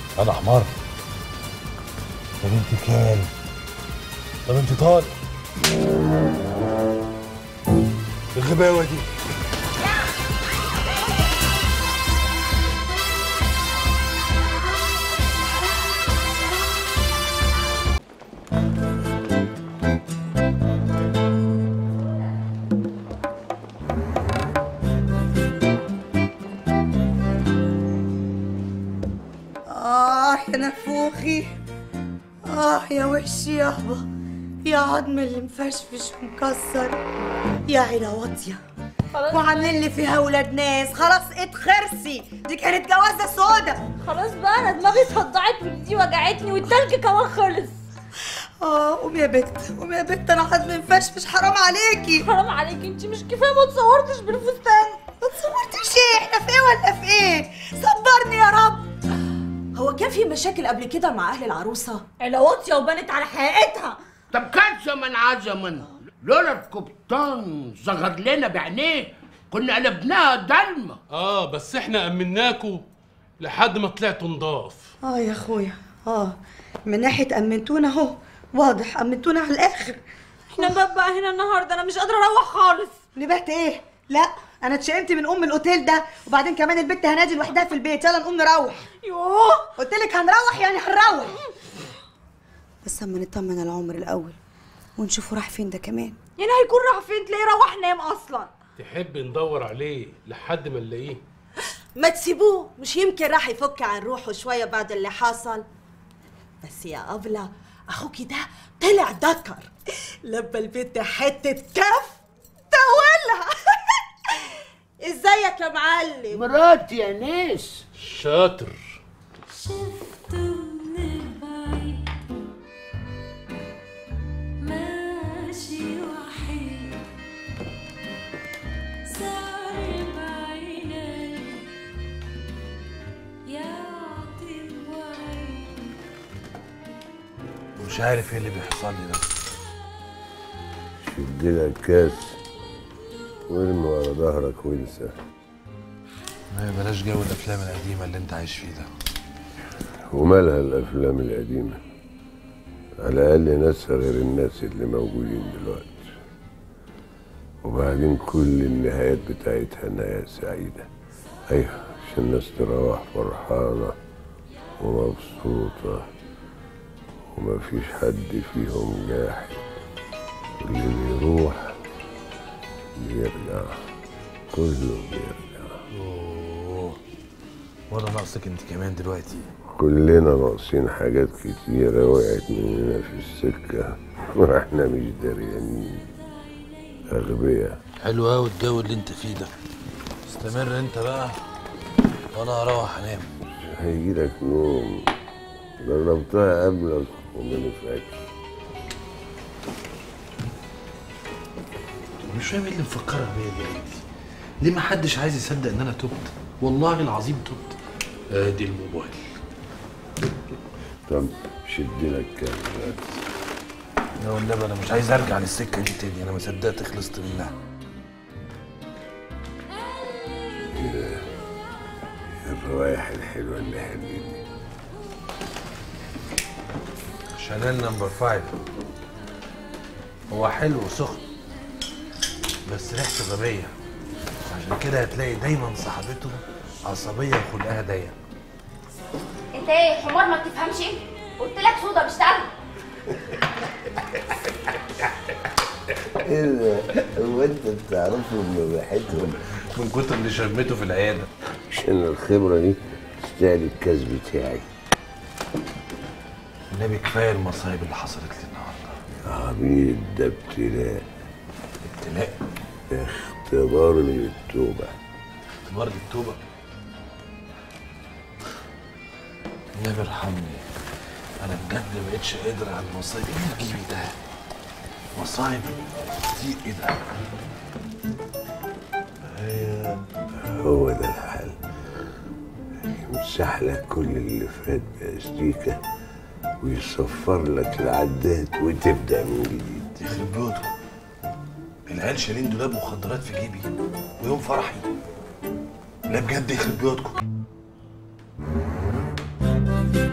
انا حمار يا بنت كلب طب انت طالق الغباوه دي آه يا نفوخي آه يا وشي يابا يا عظم اللي مفشفش ومكسر يا عيلة واطية وعاملين لي فيها ولاد ناس خلاص اتخرسي دي كانت جوازة سودا خلاص بقى انا دماغي صدعت ودي وجعتني والتلج كمان خلص اه قومي يا بت قومي يا بت انا عظمي مفشفش حرام عليكي حرام عليكي انت مش كفايه ما تصورتش بالفستان ما تصورتش ايه احنا في ايه ولا في ايه صبرني يا رب هو كان في مشاكل قبل كده مع اهل العروسه عيله واطيه وبنت على حقيقتها طب كان زمن عزمن لولا القبطان ظهر لنا بعينيه كنا قلبناها ضلمه اه بس احنا امناكوا لحد ما طلعتوا نضاف اه يا اخويا اه من ناحية امنتونا اهو واضح امنتونا على الاخر احنا نبات بقى هنا النهارده انا مش قادره اروح خالص نبهت ايه لا انا اتشائمت من ام الاوتيل ده وبعدين كمان البت هنادي لوحدها في البيت يلا نقوم نروح يوه قلت لك هنروح يعني هنروح بس اما نطمن على عمر الاول ونشوفه راح فين ده كمان يعني هيكون راح فين تلاقيه روح نام اصلا تحب ندور عليه لحد ما نلاقيه ما تسيبوه مش يمكن راح يفك عن روحه شويه بعد اللي حصل بس يا أبلة أخوكي ده طلع ذكر لبى البنت حتة كف تولها ازيك يا معلم مراتي يا ناس شاطر شفته من البعيد ماشي وحيد سار بعيني يعطي وعيد مش عارف ايه اللي بيحصل لي ده شد لك كاس وارمي ورا ظهرك وانسى ما بلاش جو الافلام القديمه اللي انت عايش فيه ده ومالها الافلام القديمه على الاقل ناسها غير الناس اللي موجودين دلوقتي وبعدين كل النهايات بتاعتها نهاية سعيدة أيوة عشان الناس تروح فرحانة ومبسوطة ومفيش حد فيهم جاحد واللي بيروح بيرجع كله بيرجع اوه وانا ناقصك انت كمان دلوقتي كلنا ناقصين حاجات كتيرة وقعت مننا في السكة واحنا مش دريانين أغبياء حلو قوي الجو اللي انت فيه ده استمر انت بقى وانا هروح انام هيجيلك نوم جربتها قبلك وما نفعتش مش فاهم ايه اللي مفكرك بيا دلوقتي ليه ما حدش عايز يصدق ان انا تبت والله العظيم تبت ادي الموبايل طب شد لك كام يا والنبي انا مش عايز ارجع للسكه دي تاني انا ما صدقت خلصت منها الروايح الحلوة اللي حلوين شانيل نمبر فايف هو حلو وسخن بس ريحته غبية عشان كده هتلاقي دايما صاحبته عصبية وخلقها ضيق انت ايه حمار ما بتفهمش ايه قلت لك صودا بيشتغل ايه ده؟ هو انت بتعرفهم من ريحتهم من كتر اللي شمته في العيادة عشان الخبرة دي تستاهل الكاس بتاعي النبي كفاية المصايب اللي حصلت لي النهاردة عبيد ده ابتلاء ابتلاء اختبار للتوبة اختبار للتوبة النبي ارحمني انا بجد ما بقتش قادر على المصايب ايه اللي تجيبي ده مصايب كتير ايه ده هو ده الحل يمسح لك كل اللي فات بأستيكة ويصفر لك العداد وتبدأ من جديد يخرب بيوتكم العيال شايلين دولاب مخدرات في جيبي ويوم فرحي لا بجد يخرب بيوتكم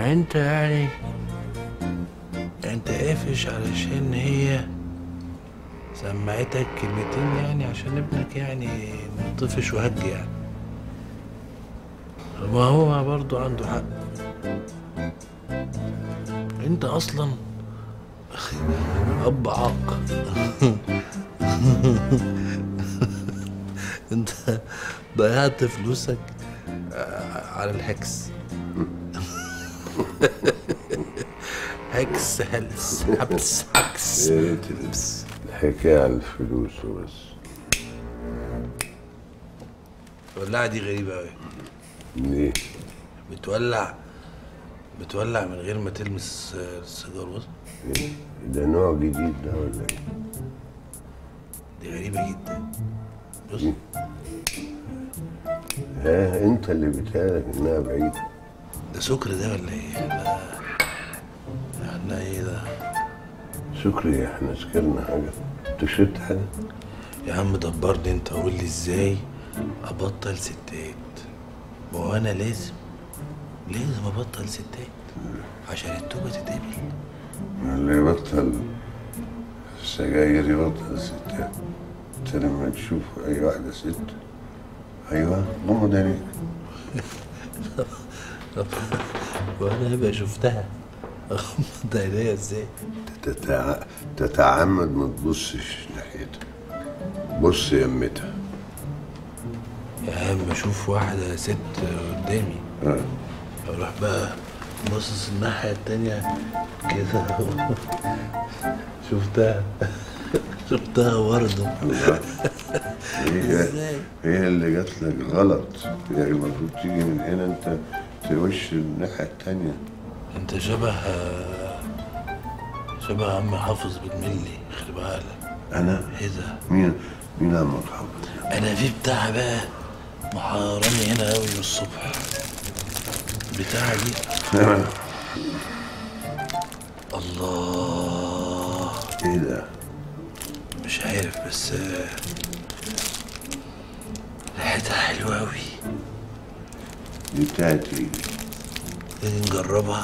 يعني انت يعني انت قافش علشان هي سمعتك كلمتين يعني عشان ابنك يعني طفش وهج يعني ما هو برضو عنده حق انت اصلا اب عاق انت ضيعت فلوسك على الهكس هكس هلس حبس هكس يا ريت البس الحكاية على الفلوس وبس الولاعة دي غريبة أوي ليه؟ بتولع بتولع من غير ما تلمس آه، السيجار بص إيه؟ ده نوع جديد ده ولا ايه؟ دي غريبة جدا بص ها انت اللي بتهالك انها بعيدة ده سكر ده ولا ايه؟ احنا احنا ايه ده؟ شكري احنا سكرنا حاجة انت شربت حاجة؟ يا عم دبرني انت قول لي ازاي ابطل ستات ما هو انا لازم لازم ابطل ستات عشان التوبة تتقبل اللي يبطل السجاير يبطل الستات انت لما تشوف اي واحدة ست ايوه غمض عينيك طب وانا هبقى شفتها اغمض عينيا ازاي؟ تتع... تتعمد ما تبصش ناحيتها بص يمتها يا عم اشوف واحدة ست قدامي اه اروح بقى باصص الناحية التانية كده شفتها شفتها برضه هي ازاي؟ هي اللي جات لك غلط هي المفروض تيجي من هنا انت توش الناحية التانية انت شبه شبه عم حافظ بالملي خلي بالك انا ايه ده؟ مين مين عمك حافظ انا في بتاع بقى محارني هنا قوي من الصبح بتاع دي الله ايه ده مش عارف بس آه، ريحتها حلوة أوي دي بتاعت ايه تيجي نجربها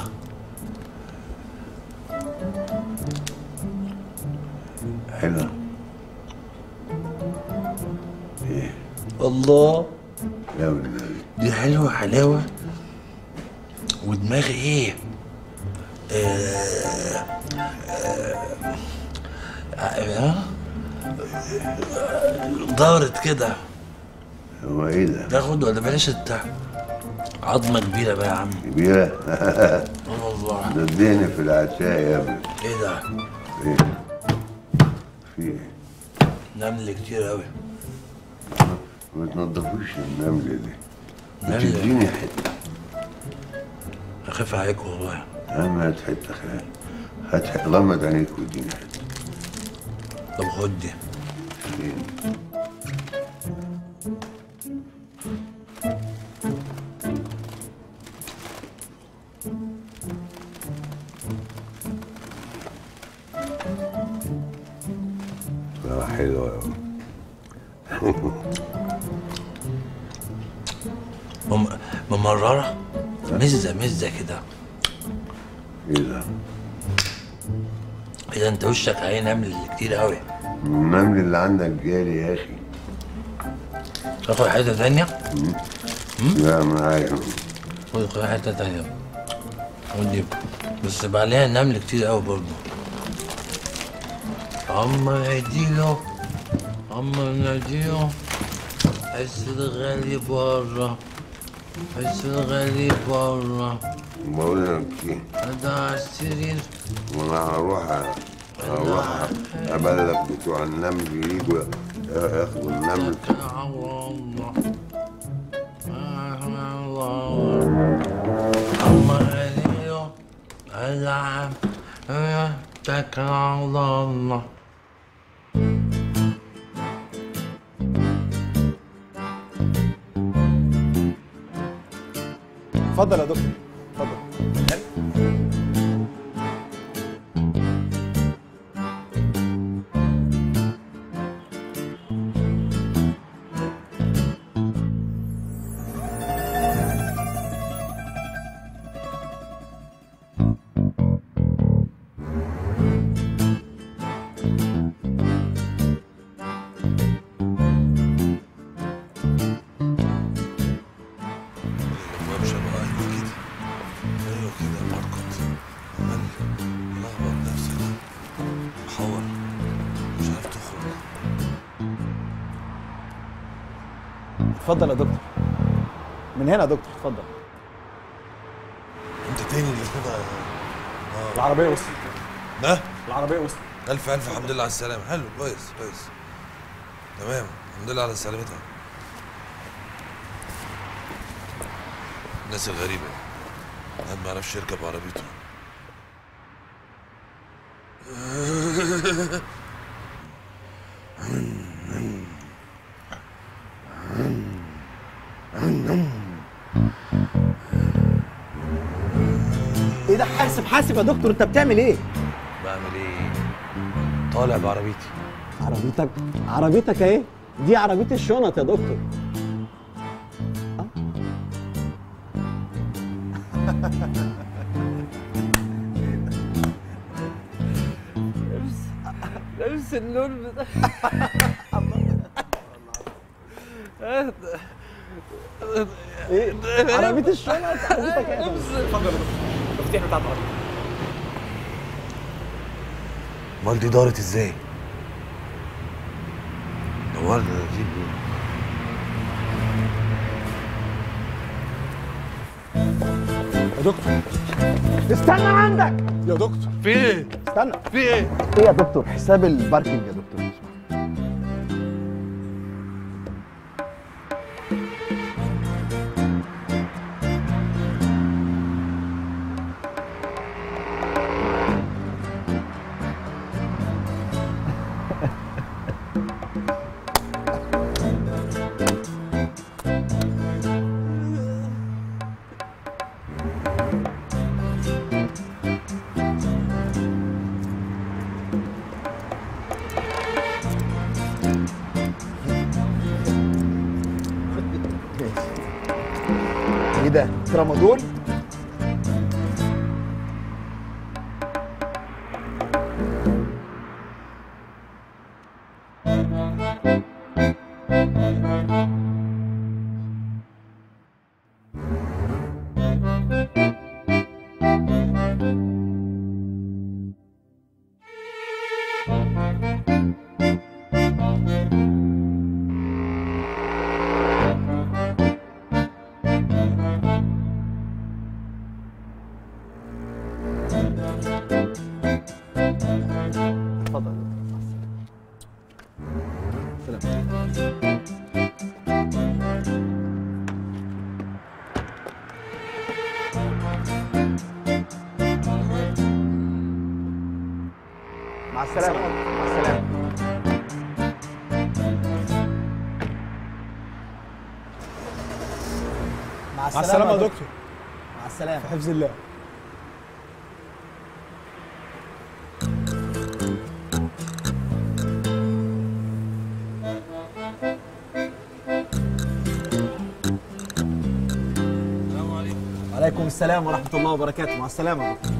حلوة ايه الله لا والنبي دي حلوة حلاوة ودماغي ايه آه آه آه دارت كده هو ايه ده تاخد ولا بلاش انت عظمة كبيرة بقى يا عم كبيرة اه والله ده اديني في العشاء يا ابني ايه ده ايه في ايه نمل كتير أوي ما تنضفوش النمل دي نمل. تديني حتة أخاف عليك والله اهم هات حتة خيال هات حتة غمض عينيك واديني حتة طب خد دي فين اه حلوة أوي مم... ممررة مزة مزة كده ايه ده؟ إذا أنت وشك عليه نمل كتير قوي النمل اللي عندك جالي يا اخي تاخد حتة تانية لا معايا خد خد حتة تانية ودي بس يبقى عليها نمل كتير قوي برضه أما يديله أما ناديله حس الغالي برا حس الغالي برا بقول لك ايه هذا على السرير وانا هروح هروح ابلغ بتوع النمل يجوا ياخدوا النمل اتكل على الله اتكل على الله أما يديله ألعب اتكل على الله اتفضل يا دكتور اتفضل لما امشي ابقى ايوه كده ايوه كده مرقط عمال لخبط نفسي ده محور مش عارف تخرج اتفضل يا دكتور من هنا يا دكتور اتفضل انت تاني اللي كده العربيه وصلت ده العربيه وصلت الف الف الحمد لله على السلامه حلو كويس كويس تمام الحمد لله على سلامتها الناس الغريبه واحد ما يعرفش يركب عربيته ايه ده حاسب حاسب يا دكتور انت بتعمل ايه بعمل ايه طالع بعربيتي عربيتك عربيتك اهي دي عربيه الشنط يا دكتور نفس اللون بتاع ايه عربيه الشنط عربيتك ايه اتفضل يا دكتور المفتاح بتاع العربيه امال دي دارت ازاي دورنا نجيب يا دكتور استنى عندك يا دكتور في ايه استنى في ايه ايه يا دكتور حساب الباركينج يا دكتور ايه ده ترامادول اتفضل سلام مع السلامة مع السلامة مع مع السلامة يا دكتور مع السلامة في حفظ الله وعليكم السلام ورحمة الله وبركاته مع السلامة يا دكتور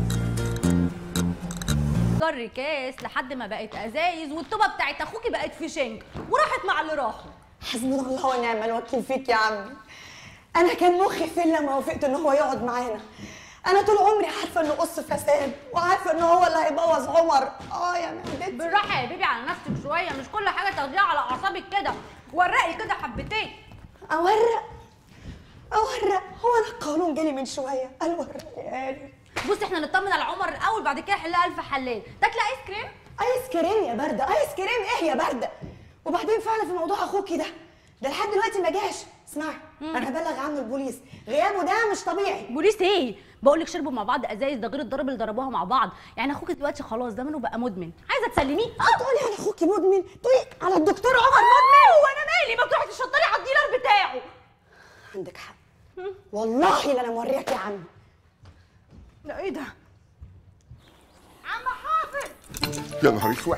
جر كاس لحد ما بقت ازايز والطوبه بتاعت اخوكي بقت في شنك وراحت مع اللي راحوا حسبنا الله ونعم الوكيل فيك يا عمي انا كان مخي فين لما وافقت ان هو يقعد معانا انا طول عمري عارفه انه قص فساد وعارفه ان هو اللي هيبوظ عمر اه يا معدتي بالراحه يا بيبي على نفسك شويه مش كل حاجه تاخديها على اعصابك كده ورقي كده حبتين اورق اورق هو انا القانون جالي من شويه قال ورقي لي بصي احنا نطمن على عمر الاول بعد كده حلها الف حلال تاكلي ايس كريم ايس كريم يا برده ايس كريم ايه يا برده وبعدين فعلا في موضوع اخوكي ده ده لحد دلوقتي ما جاش اسمعي انا هبلغ عنه البوليس غيابه ده مش طبيعي بوليس ايه بقول لك شربوا مع بعض ازايز ده غير الضرب اللي ضربوها مع بعض يعني اخوك دلوقتي خلاص زمانه بقى مدمن عايزه تسلميه اه تقولي على اخوكي مدمن تقولي على الدكتور عمر مدمن وانا مالي ما تروحي تشطري على الديلر بتاعه عندك حق والله لا انا موريك يا عم ده ايه ده عم حافظ يا نهار اسود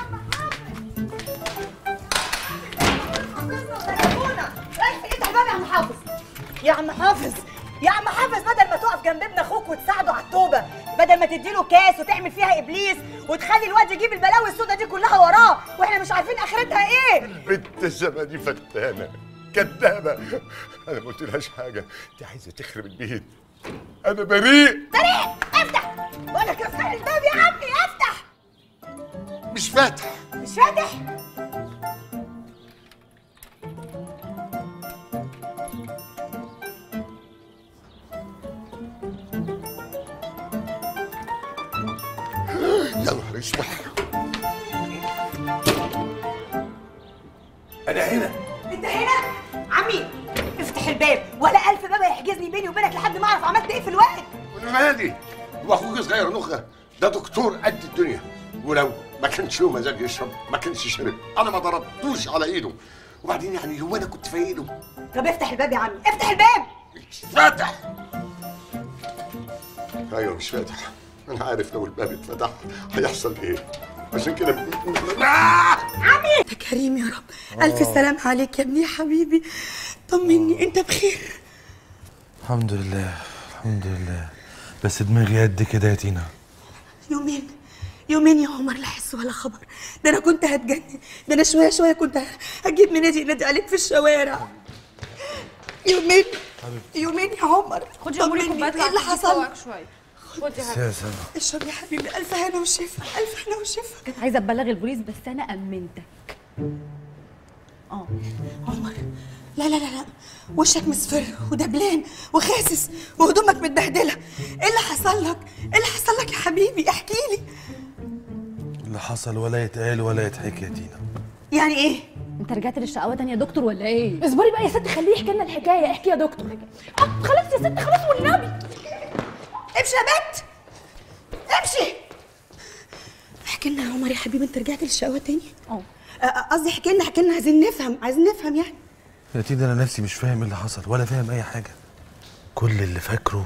رايح فين الباب يا عم حافظ يا عم حافظ يا عم حافظ بدل ما تقف جنب ابن اخوك وتساعده على التوبه بدل ما تديله كاس وتعمل فيها ابليس وتخلي الواد يجيب البلاوي السودا دي كلها وراه واحنا مش عارفين اخرتها ايه بنت الزبادي فتانه كدابه انا ما قلتلهاش حاجه دي عايزه تخرب البيت انا بريء طريق افتح بقول لك افتح الباب يا عمي افتح مش فاتح مش فاتح يا نهار اسود انا هنا انت هنا عمي افتح الباب ولا الف باب هيحجزني بيني وبينك لحد ما اعرف عملت ايه في الوقت وانا مالي واخوك صغير نخه ده دكتور قد الدنيا ولو ما كانش له مزاج يشرب ما كانش شرب انا ما ضربتوش على ايده وبعدين يعني هو انا كنت فايقله طب افتح الباب يا عمي افتح الباب مش فاتح ايوه مش فاتح انا عارف لو الباب اتفتح هيحصل ايه عشان كده عمي انت كريم يا رب الف سلام عليك يا ابني يا حبيبي طمني انت بخير الحمد لله الحمد لله بس دماغي قد كده يا تينا يومين يومين يا عمر لا حس ولا خبر ده انا كنت هتجنن ده انا شويه شويه كنت هجيب منادي ينادي عليك في الشوارع يومين يومين يا عمر خدي اموري طمني، كوبايه ايه اللي حصل شويه خدي يا سلام اشرب يا حبيبي الف هنا وشفا الف هنا وشفا كنت عايزه ابلغ البوليس بس انا امنتك اه عمر لا لا لا لا وشك مصفر ودبلان وخاسس وهدومك متبهدله ايه اللي حصل لك ايه اللي حصل لك يا حبيبي احكي لي اللي حصل ولا يتقال ولا يتحكي يا تينا يعني ايه انت رجعت للشقاوه تاني يا دكتور ولا ايه اصبري بقى يا ست خليه يحكي لنا الحكايه احكي يا دكتور اه خلاص يا ست خلاص والنبي امشي يا بنت امشي احكي لنا يا عمر يا حبيبي انت رجعت للشقاوه تاني اه آه، قصدي احكي لنا احكي لنا عايزين نفهم عايزين نفهم يعني يا تينا انا نفسي مش فاهم ايه اللي حصل ولا فاهم اي حاجه كل اللي فاكره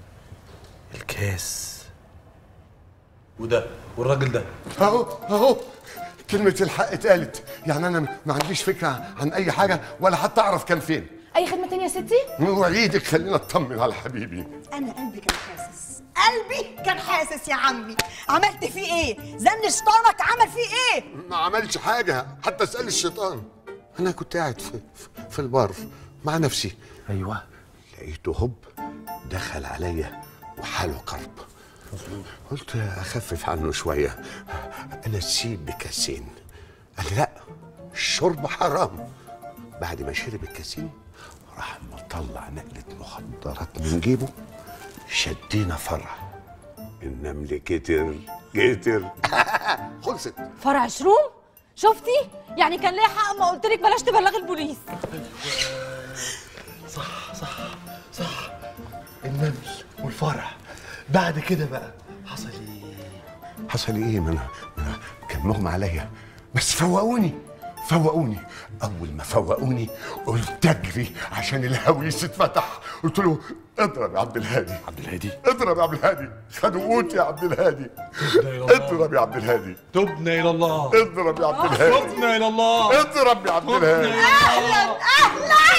الكاس وده والراجل ده اهو اهو كلمة الحق اتقالت يعني أنا ما عنديش فكرة عن أي حاجة ولا حتى أعرف كان فين اي خدمه تانية يا ستي وعيدك خلينا اطمن على حبيبي انا قلبي كان حاسس قلبي كان حاسس يا عمي عملت فيه ايه زن شيطانك عمل فيه ايه ما عملش حاجة حتى اسأل الشيطان أنا كنت قاعد في, في- في البار مع نفسي أيوه لقيته هوب دخل عليا وحاله كرب قلت أخفف عنه شوية أنا أسيب بكاسين قال لي لا الشرب حرام بعد ما شرب الكاسين راح مطلع نقلة مخدرات من جيبه شدينا فرع النمل كتر كتر خلصت فرع شروم شفتي يعني كان ليا حق ما قلت لك بلاش تبلغي البوليس صح صح صح النمل والفرع بعد كده بقى حصل ايه حصل ايه ما انا ما أنا كان مغمى عليا بس فوقوني فوقوني اول ما فوقوني قلت اجري عشان الهويس اتفتح قلت له اضرب يا عبد الهادي عبد الهادي اضرب يا عبد الهادي خدوا قوت يا عبد الهادي إلى الله. اضرب يا عبد الهادي تبنا الى الله اضرب يا عبد الهادي تبنا الى الله اضرب يا عبد الهادي اهلا اهلا